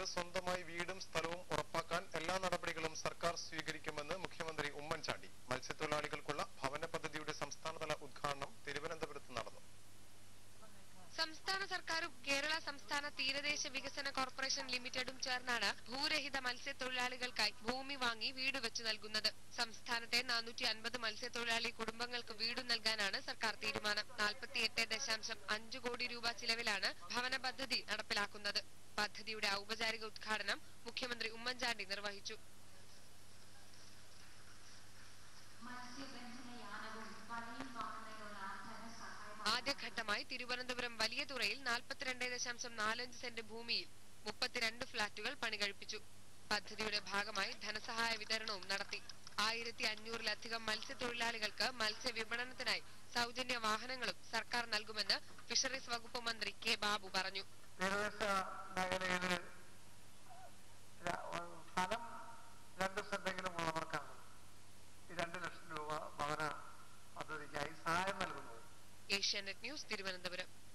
സ്വന്തമായി വീടും സ്ഥലവും ഉറപ്പാക്കാൻ എല്ലാ നടപടികളും സർക്കാർ സ്വീകരിക്കുമെന്ന് മുഖ്യമന്ത്രി ഉമ്മൻചാണ്ടി മത്സ്യത്തൊഴിലാളികൾക്കുള്ള ഭവന പദ്ധതിയുടെ സംസ്ഥാനതല ഉദ്ഘാടനം തിരുവനന്തപുരത്ത് നടന്നു സംസ്ഥാന സർക്കാരും കേരള സംസ്ഥാന തീരദേശ വികസന കോർപ്പറേഷൻ ലിമിറ്റഡും ചേർന്നാണ് ഭൂരഹിത മത്സ്യത്തൊഴിലാളികൾക്കായി ഭൂമി വാങ്ങി വീട് വെച്ചു നൽകുന്നത് സംസ്ഥാനത്തെ നാനൂറ്റി അൻപത് മത്സ്യത്തൊഴിലാളി കുടുംബങ്ങൾക്ക് വീട് നൽകാനാണ് സർക്കാർ തീരുമാനം നാൽപ്പത്തിയെട്ട് ദശാംശം അഞ്ച് കോടി രൂപ ചിലവിലാണ് ഭവന പദ്ധതി നടപ്പിലാക്കുന്നത് പദ്ധതിയുടെ ഔപചാരിക ഉദ്ഘാടനം മുഖ്യമന്ത്രി ഉമ്മൻചാണ്ടി നിർവഹിച്ചു ആദ്യഘട്ടമായി തിരുവനന്തപുരം വലിയ തുറയിൽ നാൽപ്പത്തിരണ്ട് ദശാംശം നാലഞ്ച് സെന്റ് ഭൂമിയിൽ മുപ്പത്തിരണ്ട് ഫ്ളാറ്റുകൾ പണി കഴിപ്പിച്ചു പദ്ധതിയുടെ ഭാഗമായി ധനസഹായ വിതരണവും നടത്തി ആയിരത്തി അഞ്ഞൂറിലധികം മത്സ്യത്തൊഴിലാളികൾക്ക് മത്സ്യ വിപണനത്തിനായി സൗജന്യ വാഹനങ്ങളും സർക്കാർ നൽകുമെന്ന് ഫിഷറീസ് വകുപ്പ് മന്ത്രി കെ ബാബു പറഞ്ഞു തീരദേശ മേഖലയിൽ സ്ഥലം രണ്ട് സെന്റെങ്കിലും ഉള്ളവർക്കാണ് ഈ രണ്ട് ലക്ഷം രൂപ ഭവന പദ്ധതിക്കായി സഹായം നൽകുന്നത് ഏഷ്യാനെറ്റ് ന്യൂസ് തിരുവനന്തപുരം